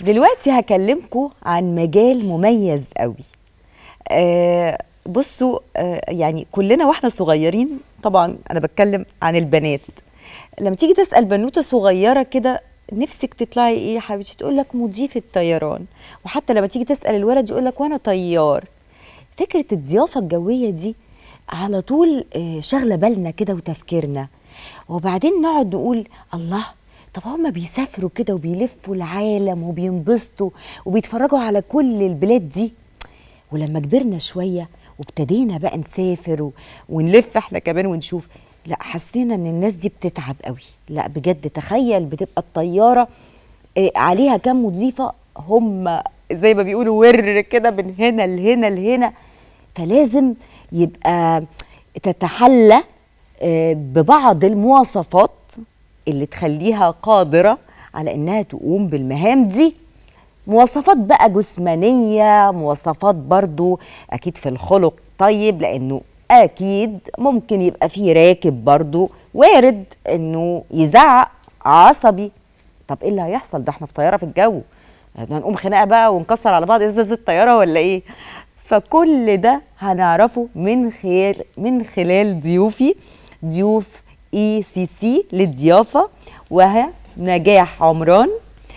دلوقتي هكلمكم عن مجال مميز قوي آه بصوا آه يعني كلنا واحنا صغيرين طبعا انا بتكلم عن البنات لما تيجي تسال بنوته صغيره كده نفسك تطلعي ايه يا حبيبتي تقول لك مضيف الطيران وحتى لما تيجي تسال الولد يقول لك وانا طيار فكره الضيافه الجويه دي على طول آه، شاغله بالنا كده وتفكيرنا وبعدين نقعد نقول الله طب هما بيسافروا كده وبيلفوا العالم وبينبسطوا وبيتفرجوا على كل البلاد دي ولما كبرنا شويه وابتدينا بقى نسافر و- ونلف احنا كمان ونشوف لا حسينا ان الناس دي بتتعب قوي لا بجد تخيل بتبقى الطياره آه، عليها كام مضيفه هم زي ما بيقولوا ور كده من هنا لهنا لهنا فلازم يبقى تتحلى آه، ببعض المواصفات اللي تخليها قادرة على إنها تقوم بالمهام دي مواصفات بقى جسمانية مواصفات برضو أكيد في الخلق طيب لأنه أكيد ممكن يبقى فيه راكب برضو وارد إنه يزعق عصبي طب إيه اللي هيحصل ده إحنا في طيارة في الجو هنقوم خناقة بقى ونكسر على بعض إزاز الطيارة ولا إيه فكل ده هنعرفه من خلال من خلال ضيوفي ضيوف اي سي سي للضيافه وهي نجاح عمران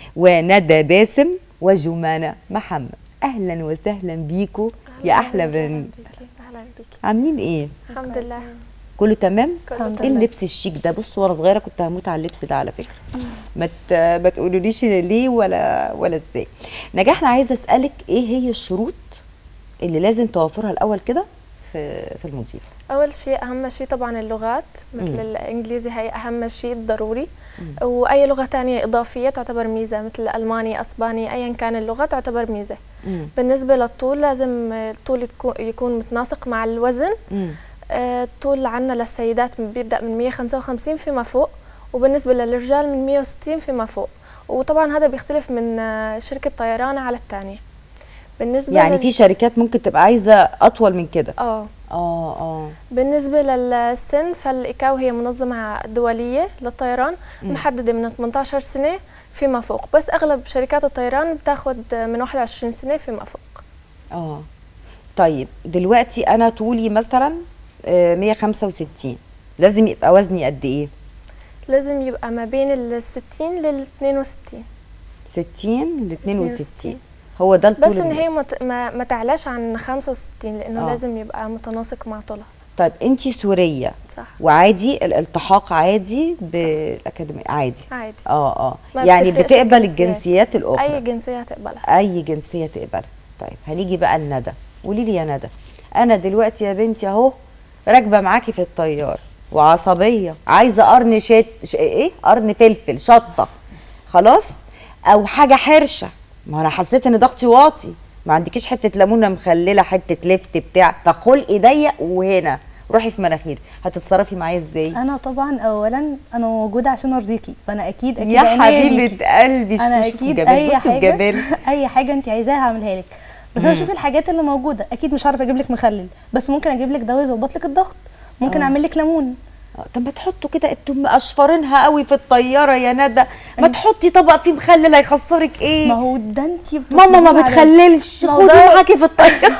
وندى باسم وجمانه محمد اهلا وسهلا بيكم يا احلى بنت اهلا بيكي عاملين ايه الحمد لله كله تمام كله ايه تمام. اللبس الشيك ده بصوا وانا صغيره كنت هموت على اللبس ده على فكره ما ت- ما تقولوليش ليه ولا ولا ازاي نجاح انا عايزه اسالك ايه هي الشروط اللي لازم توفرها الاول كده في في المضيف اول شيء اهم شيء طبعا اللغات مثل الانجليزي هي اهم شيء ضروري واي لغه تانية اضافيه تعتبر ميزه مثل الالماني اسباني ايا كان اللغه تعتبر ميزه مم. بالنسبه للطول لازم الطول يكون- يكون متناسق مع الوزن مم. آه، الطول عندنا للسيدات بيبدا من 155 فيما فوق وبالنسبه للرجال من 160 فيما فوق وطبعا هذا بيختلف من آه، شركه طيران على الثانيه بالنسبه يعني لل- في شركات ممكن تبقى عايزه اطول من كده اه اه اه بالنسبة للسن فالإيكاو هي منظمة دولية للطيران محددة من 18 سنة فيما فوق بس أغلب شركات الطيران بتاخد من 21 سنة فيما فوق اه طيب دلوقتي انا طولي مثلا آه، 165 لازم يبقى وزني قد ايه لازم يبقى ما بين ال 60 لل 62 60 ل 62 62. هو ده الطول بس إن المناسب. هي مت- ما, ما تعلاش عن 65 لأنه آه. آه. لازم يبقى متناسق مع طولها طيب انت سوريه صح وعادي الالتحاق عادي بالاكاديميه عادي عادي اه اه ما يعني بتفرقش بتقبل الجنسيات. الجنسيات الاخرى أي جنسية هتقبلها اي جنسيه تقبلها طيب هنيجي بقى لندى قولي لي يا ندى انا دلوقتي يا بنتي اهو راكبه معاكي في الطياره وعصبيه عايزه قرن شت ش... ايه قرن فلفل شطه خلاص او حاجه حرشه ما انا حسيت ان ضغطي واطي ما عندكيش حته ليمونه مخلله حته لفت بتاع فخلقي ضيق وهنا روحي في مناخيري هتتصرفي معايا ازاي انا طبعا اولا انا موجوده عشان ارضيكي فانا اكيد اكيد يا عينيا ليكي. حبيبه قلبي انا شوفي اكيد الجمال اي بصوا حاجه الجمال اي حاجه انت عايزاها هعملها لك بس انا اشوف الحاجات اللي موجوده اكيد مش هعرف اجيب لك مخلل بس ممكن اجيب لك دواء يظبط لك الضغط ممكن آه. اعمل لك ليمون آه، طب ما تحطوا كده انتم مقشفرينها قوي في الطياره يا ندى ما تحطي طبق فيه مخلل هيخسرك ايه ما هو ده انت ماما ما بتخللش ما هو خدي ده- معاكي في الطياره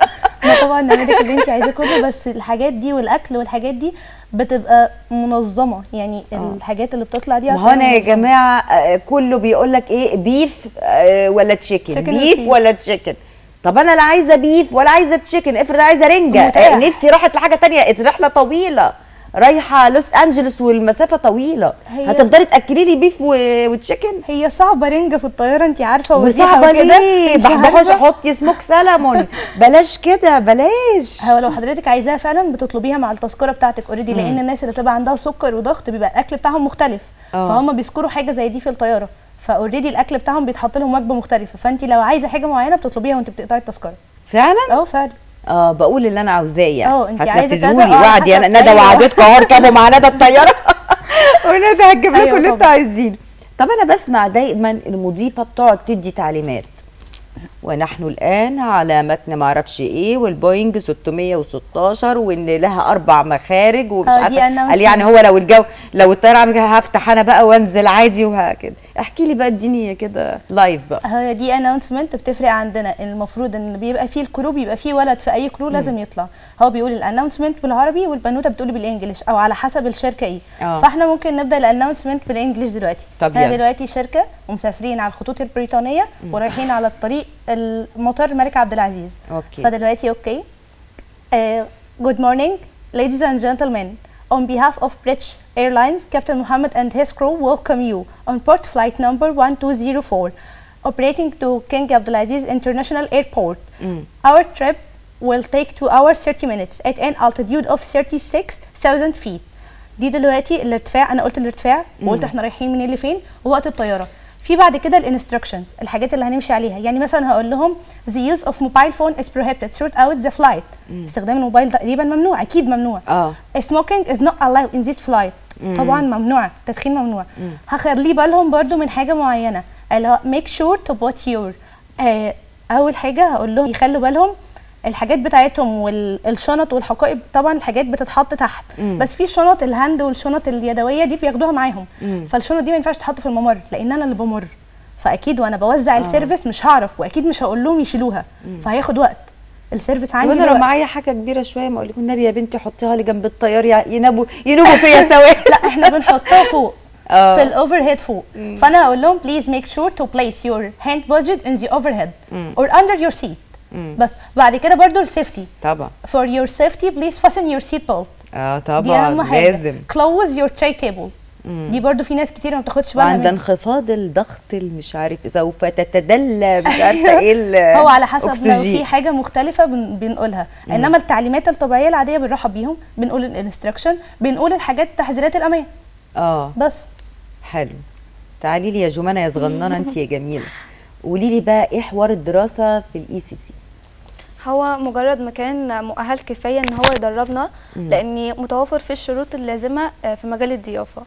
ما طبعا نعمل لك اللي انت عايزاه كله بس الحاجات دي والاكل والحاجات دي بتبقى منظمه يعني الحاجات اللي بتطلع دي ما هو انا يا منظمة. جماعه آه، كله بيقول لك ايه بيف آه، ولا تشيكن Chicken بيف وبيف. ولا تشيكن طب انا لا عايزه بيف ولا عايزه تشيكن افرض عايزه رنجه متاح. آه، نفسي راحت لحاجه تانية الرحله طويله رايحه لوس انجلوس والمسافه طويله هي- هتفضلي تاكلي لي بيف و- وتشيكن هي صعبه رنجه في الطياره انت عارفه وزيحة وصعبه وكده. ليه مش بحبش عارفة. حطي سموك سلمون بلاش كده بلاش هو لو حضرتك عايزاها فعلا بتطلبيها مع التذكره بتاعتك اوريدي لان الناس اللي تبقى عندها سكر وضغط بيبقى الاكل بتاعهم مختلف آه. فهم بيذكروا حاجه زي دي في الطياره فاوريدي الاكل بتاعهم بيتحط لهم وجبه مختلفه فانت لو عايزه حاجه معينه بتطلبيها وانت بتقطعي التذكره فعلا اه فعلا اه بقول اللي انا عاوزاه يعني اه، انتي عايزة هتنفذوا كذا، لي اه، وعدي حسب- انا ندى ايوه. وعدتكم اهو اركبوا مع ندى الطياره وندى هتجيب لكم ايوه اللي انتوا طبعا. عايزينه طب انا بسمع دايما المضيفه بتقعد تدي تعليمات ونحن الان على متن ما اعرفش ايه والبوينج 616 وان لها اربع مخارج ومش آه، دي عارفه قال announcement. يعني هو لو الجو لو الطياره عملت كده هفتح انا بقى وانزل عادي وهكذا احكي لي بقى اديني كده لايف بقى هي دي اناونسمنت بتفرق عندنا المفروض ان بيبقى فيه الكرو بيبقى فيه ولد في اي كرو لازم يطلع هو بيقول الاناونسمنت بالعربي والبنوته بتقول بالانجلش او على حسب الشركه ايه آه. فاحنا ممكن نبدا الاناونسمنت بالانجلش دلوقتي طب احنا يلا. دلوقتي شركه ومسافرين على الخطوط البريطانيه ورايحين على الطريق المطار الملك عبد العزيز اوكي فدلوقتي اوكي uh, good morning ladies and gentlemen on behalf of British Airlines Captain Mohammed and his crew welcome you on port flight number 1204 operating to King Abdulaziz International Airport our trip will take 2 hours 30 minutes at an altitude of 36,000 feet دي دلوقتي الارتفاع انا قلت الارتفاع وقلت احنا رايحين منين لفين ووقت الطياره في بعد كده الانستراكشنز الحاجات اللي هنمشي عليها يعني مثلا هقول لهم the use of mobile phone is prohibited throughout the flight استخدام الموبايل تقريبا ممنوع اكيد ممنوع اه smoking is not allowed in this flight طبعا ممنوع التدخين ممنوع هخلي بالهم برضو من حاجه معينه اللي هو make sure to put your آه اول حاجه هقول لهم يخلوا بالهم الحاجات بتاعتهم والشنط والحقائب طبعا الحاجات بتتحط تحت بس في شنط الهاند والشنط اليدويه دي بياخدوها معاهم فالشنط دي ما ينفعش تتحط في الممر لان انا اللي بمر فاكيد وانا بوزع السيرفيس مش هعرف واكيد مش هقول لهم يشيلوها فهياخد وقت السيرفيس طب عندي انا لو دلوقتي- معايا حاجه كبيره شويه ما اقول لكم النبي يا بنتي حطيها لي جنب الطيار يع- يناموا يناموا فيا سوا لا احنا بنحطها فوق آه. في الاوفر هيد فوق فانا هقول لهم please make sure to place your hand budget in the overhead or under your seat بس بعد كده برضو السيفتي طبعا for your safety please fasten your seat belt اه دي طبعا اهم حاجه لازم close your tray table دي برضو في ناس كتير ما بتاخدش بالها وعند منها انخفاض الضغط المش عارف سوف تتدلى مش عارفه ايه ال- هو على حسب لو أكسجين. في حاجه مختلفه بن بنقولها انما التعليمات الطبيعيه العاديه بنرحب بيهم بنقول الانستراكشن بنقول الحاجات تحذيرات الامان اه بس حلو تعالي لي يا جمانه يا صغننه انت يا جميله قولي لي بقى ايه حوار الدراسه في الاي سي سي هو مجرد مكان مؤهل كفايه ان هو يدربنا لان متوفر فيه الشروط اللازمه آه، في مجال الضيافه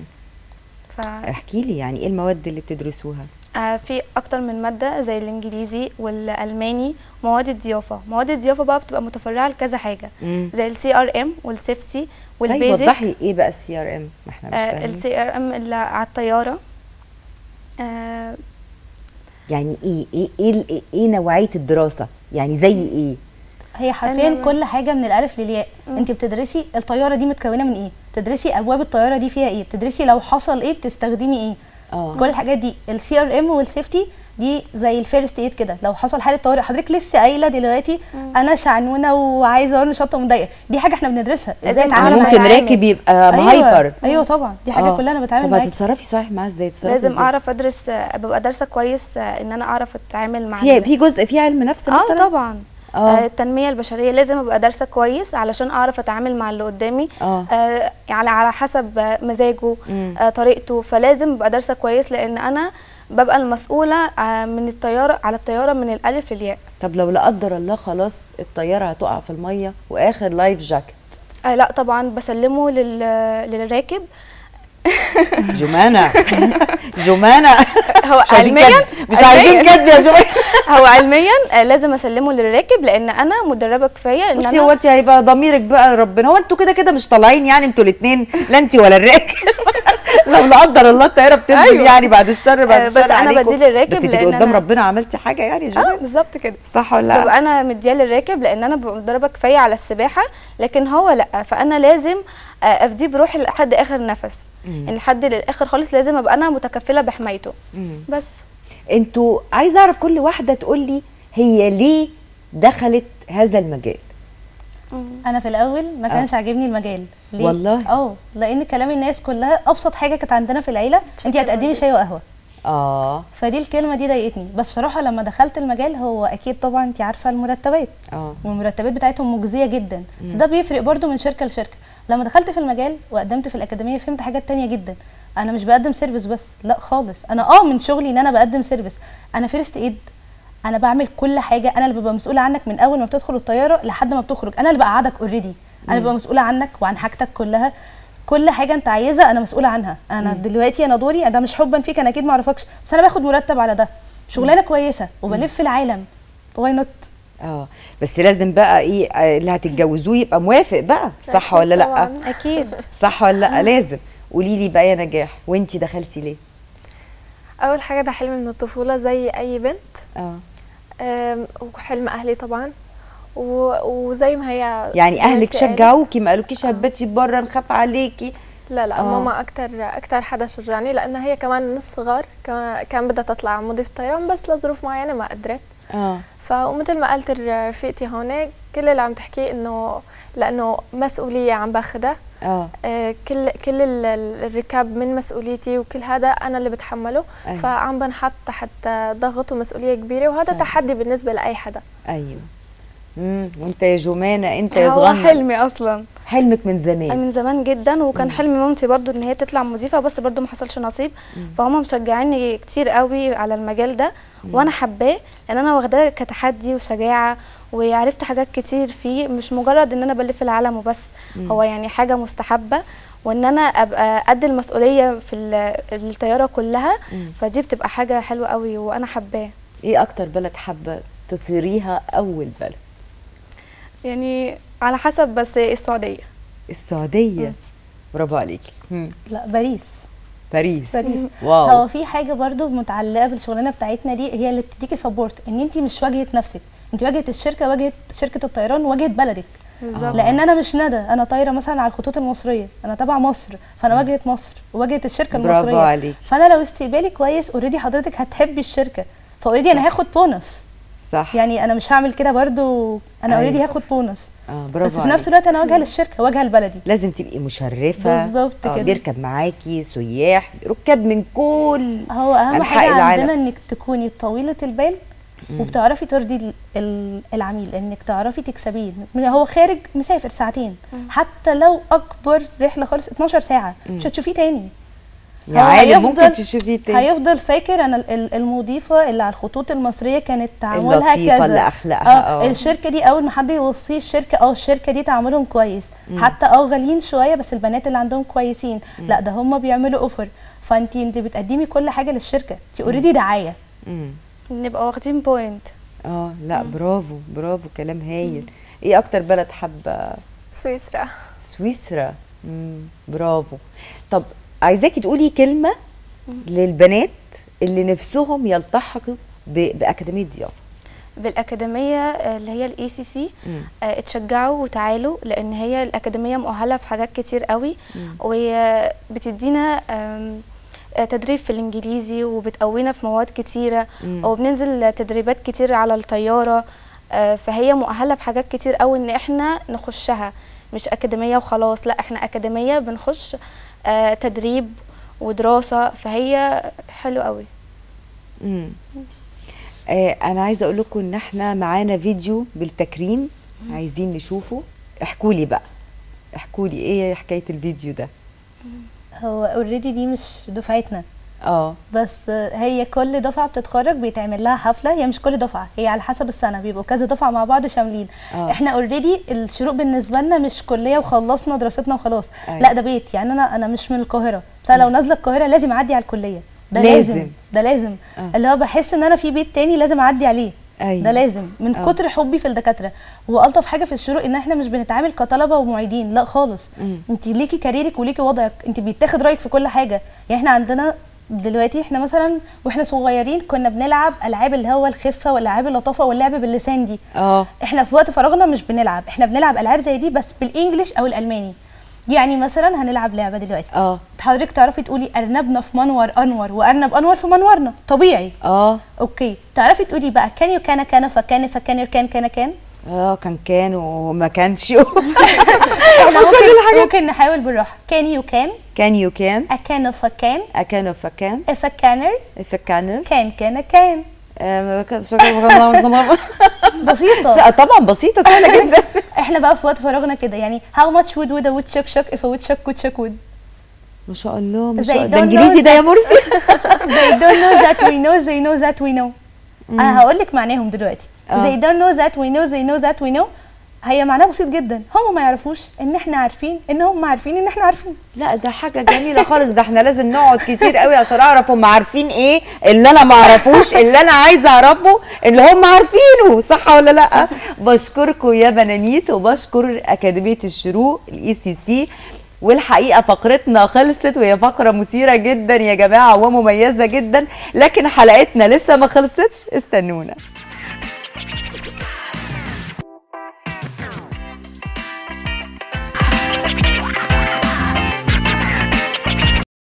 ف احكي لي يعني ايه المواد اللي بتدرسوها آه، في اكتر من ماده زي الانجليزي والالماني مواد الضيافه مواد الضيافه بقى بتبقى متفرعه لكذا حاجه مم. زي السي ار ام والسيفسي طيب والبيزك وضحي ايه بقى السي ار ام ما احنا مش فاهمين السي ار ام اللي على الطياره آه، يعني ايه ايه ايه, ال- ايه نوعيه الدراسه يعني زي ايه هي حرفيا أنا- كل حاجه من الالف للياء انت بتدرسي الطياره دي متكونه من ايه بتدرسي ابواب الطياره دي فيها ايه بتدرسي لو حصل ايه بتستخدمي ايه اه كل الحاجات دي السي ار ام والسيفتي دي زي الفيرست ايد كده لو حصل حاله طوارئ حضرتك لسه قايله دلوقتي انا شعنونه وعايزه اورن شنطه مضايقه دي حاجه احنا بندرسها ازاي لازم آه، اتعامل أعرف ممكن معاها. راكب يبقى أيوة. مهايبر ايوه طبعا دي حاجه آه. كلها انا بتعامل طب معاها هتتصرفي صحيح معاه ازاي تتصرفي لازم إزاي؟ اعرف ادرس آه، ببقى دارسه كويس آه، ان انا اعرف اتعامل مع في ال- في جزء في علم نفس اه مثلا طبعا آه. آه. التنميه البشريه لازم ابقى دارسه كويس علشان اعرف اتعامل مع اللي قدامي آه. آه على على حسب آه، مزاجه مم. آه طريقته فلازم ابقى دارسه كويس لان انا ببقى المسؤوله آه من الطياره على الطياره من الالف للياء طب لو لا قدر الله خلاص الطياره هتقع في الميه واخر لايف جاكيت آه لا طبعا بسلمه لل... للراكب جمانه جمانه هو مش عايزين علميا كدب مش عايزين علمياً- كدب يا جمانه هو علميا آه لازم اسلمه للراكب لان انا مدربه كفايه ان بصي انا هو انت هيبقى ضميرك بقى ربنا هو انتوا كده كده مش طالعين يعني انتوا الاثنين لا انت ولا الراكب لو لا قدر الله الطياره بتنزل أيوة. يعني بعد الشر بعد آه، الشر بس أنا عليكم. بدي للراكب بس انت لأن قدام أنا- ربنا عملتي حاجه يعني يا اه جمانه بالظبط كده صح ولا لا ببقى انا مدياه للراكب لان انا ببقى مدربه كفايه على السباحه لكن هو لا فانا لازم آه، افديه بروحي لحد اخر نفس يعني لحد للاخر خالص لازم ابقى انا متكفله بحمايته مم. بس انتوا عايزه اعرف كل واحده تقول لي هي ليه دخلت هذا المجال انا في الاول ما آه. كانش عاجبني المجال ليه والله؟ اه لان كلام الناس كلها ابسط حاجه كانت عندنا في العيله انت هتقدمي شاي وقهوه اه فدي الكلمه دي ضايقتني بس بصراحه لما دخلت المجال هو اكيد طبعا انت عارفه المرتبات اه والمرتبات بتاعتهم مجزيه جدا ده بيفرق برضو من شركه لشركه لما دخلت في المجال وقدمت في الاكاديميه فهمت حاجات تانية جدا انا مش بقدم سيرفيس بس لا خالص انا اه من شغلي ان انا بقدم سيرفيس انا فيرست ايد انا بعمل كل حاجه انا اللي ببقى مسؤوله عنك من اول ما بتدخل الطياره لحد ما بتخرج انا اللي بقعدك اوريدي انا ببقى مسؤوله عنك وعن حاجتك كلها كل حاجه انت عايزها انا مسؤوله عنها انا دلوقتي انا دوري ده مش حبا فيك انا اكيد ما اعرفكش بس انا باخد مرتب على ده شغلانه كويسه وبلف العالم واي نوت اه بس لازم بقى ايه آه، اللي هتتجوزوه يبقى موافق بقى صح أكيد ولا لا طبعاً. اكيد صح ولا لا لازم قولي لي بقى يا نجاح وانتي دخلتي ليه اول حاجه ده حلم من الطفوله زي اي بنت اه أم، وحلم اهلي طبعا و- وزي ما هي يعني زي اهلك انتي قالت. شجعوكي ما قالوكيش هبتي بره نخاف عليكي لا لا آه. ماما اكتر اكتر حدا شجعني لان هي كمان من الصغر كان كان بدها تطلع مضيف طيران بس لظروف معينه ما قدرت اه فمثل ما قالت رفيقتي هون كل اللي عم تحكيه انه لانه مسؤوليه عم باخدها اه آه، كل كل ال- ال- الركاب من مسؤوليتي وكل هذا انا اللي بتحمله أيوة. فعم بنحط تحت ضغط ومسؤوليه كبيره وهذا صح. تحدي بالنسبه لاي حدا ايوه امم وانت يا جمانه انت يا هو صغنن حلمي اصلا حلمك من زمان من زمان جدا وكان حلم مامتي برضو ان هي تطلع مضيفه بس برضو ما حصلش نصيب فهم مشجعيني كتير قوي على المجال ده وانا حباه لان انا واخداه كتحدي وشجاعه وعرفت حاجات كتير فيه مش مجرد ان انا بلف العالم وبس هو يعني حاجه مستحبه وان انا ابقى قد المسؤوليه في ال- الطياره كلها فدي بتبقى حاجه حلوه قوي وانا حباه ايه اكتر بلد حابه تطيريها اول بلد يعني على حسب بس السعوديه السعوديه برافو عليكي مم. لا باريس باريس باريس هو واو في حاجه برضو متعلقه بالشغلانه بتاعتنا دي هي اللي بتديكي سبورت ان انت مش واجهه نفسك انت واجهه الشركه واجهه شركه الطيران واجهه بلدك بالظبط لان انا مش ندى انا طايره مثلا على الخطوط المصريه انا تبع مصر فانا واجهه مصر وواجهه الشركه برافو المصريه عليك. فانا لو استقبالي كويس اوريدي حضرتك هتحبي الشركه فاوريدي انا هاخد بونص صح يعني انا مش هعمل كده برضو انا أيوة. اوريدي هاخد بونص اه بس برافو في نفس عليك الوقت انا واجهه للشركه واجهه لبلدي لازم تبقي مشرفه بالظبط آه، كده. بيركب معاكي سياح ركاب من كل هو اهم أنحاء حاجه العالم. عندنا انك تكوني طويله البال وبتعرفي ترضي ال- ال- العميل انك تعرفي تكسبيه من- هو خارج مسافر ساعتين حتى لو اكبر رحله خالص 12 ساعه مش هتشوفيه تاني يا هو عالم هيفضل- ممكن تشوفيه تاني هيفضل فاكر انا ال- ال- المضيفه اللي على الخطوط المصريه كانت تعاملها اللطيفة كذا اللي أخلاقها، آه. اه الشركه دي اول ما حد يوصيه الشركه اه الشركه دي تعاملهم كويس حتى اه غاليين شويه بس البنات اللي عندهم كويسين لا ده هم بيعملوا اوفر فانت انت بتقدمي كل حاجه للشركه انت اوريدي دعايه مم. نبقى واخدين بوينت اه لا برافو برافو كلام هايل ايه اكتر بلد حابه سويسرا سويسرا مم. برافو طب عايزاكي تقولي كلمه للبنات اللي نفسهم يلتحقوا ب- باكاديميه ضيافه بالاكاديميه آه، اللي هي الاي سي سي مم. اتشجعوا وتعالوا لان هي الاكاديميه مؤهله في حاجات كتير قوي مم. وبتدينا آم، آه، تدريب في الانجليزي وبتقوينا في مواد كتيره مم. وبننزل تدريبات كتير على الطياره آه، فهي مؤهله بحاجات كتير قوي ان احنا نخشها مش اكاديميه وخلاص لا احنا اكاديميه بنخش آه، تدريب ودراسه فهي حلو قوي مم. آه انا عايزه اقول لكم ان احنا معانا فيديو بالتكريم عايزين نشوفه احكوا لي بقى احكوا لي ايه حكايه الفيديو ده هو اوريدي دي مش دفعتنا اه بس هي كل دفعه بتتخرج بيتعمل لها حفله هي مش كل دفعه هي على حسب السنه بيبقوا كذا دفعه مع بعض شاملين آه. احنا اوريدي الشروق بالنسبه لنا مش كليه وخلصنا دراستنا وخلاص أيوة. لا ده بيت يعني انا انا مش من القاهره بس أنا لو نازله القاهره لازم اعدي على الكليه ده لازم. لازم, ده لازم آه. اللي هو بحس ان انا في بيت تاني لازم اعدي عليه أيوة. ده لازم من آه. كتر حبي في الدكاتره والطف حاجه في الشروق ان احنا مش بنتعامل كطلبه ومعيدين لا خالص مم. انت ليكي كاريرك وليكي وضعك انت بيتاخد رايك في كل حاجه يعني احنا عندنا دلوقتي احنا مثلا واحنا صغيرين كنا بنلعب العاب اللي هو الخفه والالعاب اللطافه واللعب باللسان دي اه احنا في وقت فراغنا مش بنلعب احنا بنلعب العاب زي دي بس بالانجلش او الالماني يعني مثلا هنلعب لعبه دلوقتي اه حضرتك تعرفي تقولي ارنبنا في منور انور وارنب انور في منورنا طبيعي اه اوكي تعرفي تقولي بقى كان يو كان كان فكان فكان كان كان كان اه كان كان وما كانش احنا ممكن ممكن نحاول بالراحه كان يو كان كان يو كان اكان فكان اكان فكان افكانر فكان كان كان كان بسيطه طبعا بسيطه سهله جدا احنا بقى في وقت فراغنا كده يعني how much would would a woodchuck chuck if a woodchuck could chuck wood ما شاء الله ما They شاء الله ده don't انجليزي know ده يا مرسي they don't know that we know they know that we know انا هقول لك معناهم دلوقتي آه. they don't know that we know they know that we know هي معناها بسيط جدا هم ما يعرفوش ان احنا عارفين ان هم عارفين ان احنا عارفين لا ده حاجه جميله خالص ده احنا لازم نقعد كتير قوي عشان اعرف هم عارفين ايه اللي انا ما اعرفوش اللي انا عايزه اعرفه اللي هم عارفينه صح ولا لا بشكركم يا بنانيت وبشكر اكاديميه الشروق الاي سي سي والحقيقه فقرتنا خلصت وهي فقره مثيره جدا يا جماعه ومميزه جدا لكن حلقتنا لسه ما خلصتش استنونا